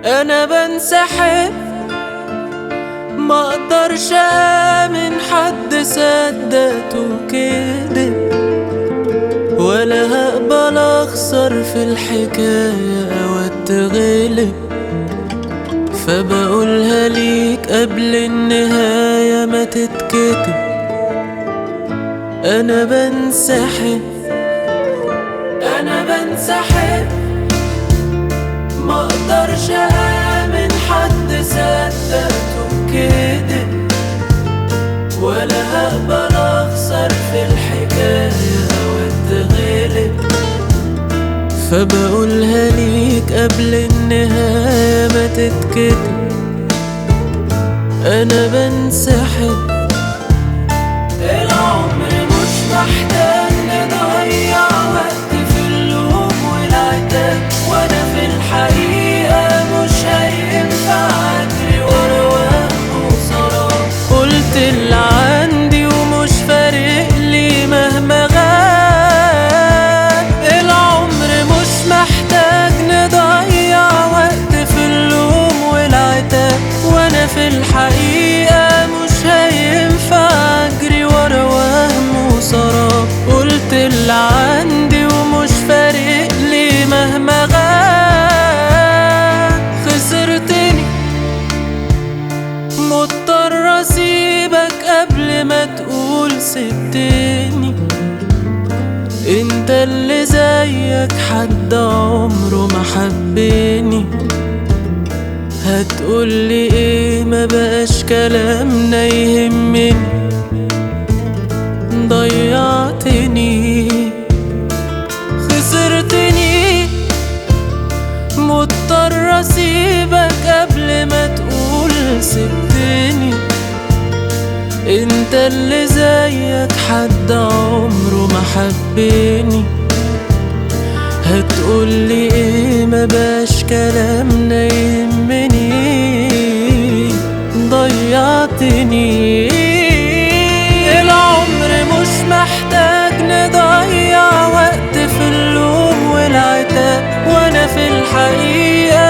انا بنسحب ما اقدرش امن حد صدقته كده ولا هقبل اخسر في الحكاية او اتغلب فبقولها ليك قبل النهاية ما تتكتب انا بنسحب انا بنسحب ما اقدرش امن حد صدقته كده ولا هقبل اخسر في الحكاية واتغلب فبقولها ليك قبل النهاية ما تتكتب انا بنسحب العمر مش محتاج نضيع وقت في اللوم والعتاب وانا في الحقيقة مش هينفع اجري ورا وهم وصرام قلت اللي عندي ومش فارق لي مهما غاب العمر مش محتاج نضيع وقت في اللوم والعتاب وانا في الحقيقة مش هينفع اجري ورا وهم وسراب قلت اللي عندي ومش فارق لي مهما غاب خسرتني مضطر اسيبك قبل ما تقول سبتني انت اللي زيك حد عمره ما حبني هتقولي ايه ما بقاش كلامنا يهمني ضيعتني خسرتني مضطر اسيبك قبل ما تقول سبتني انت اللي زيك حد عمره ما حبني هتقولي ايه ما باش كلامنا يهمني ضيعتني العمر مش محتاج نضيع وقت في اللوم والعتاب وانا في الحقيقة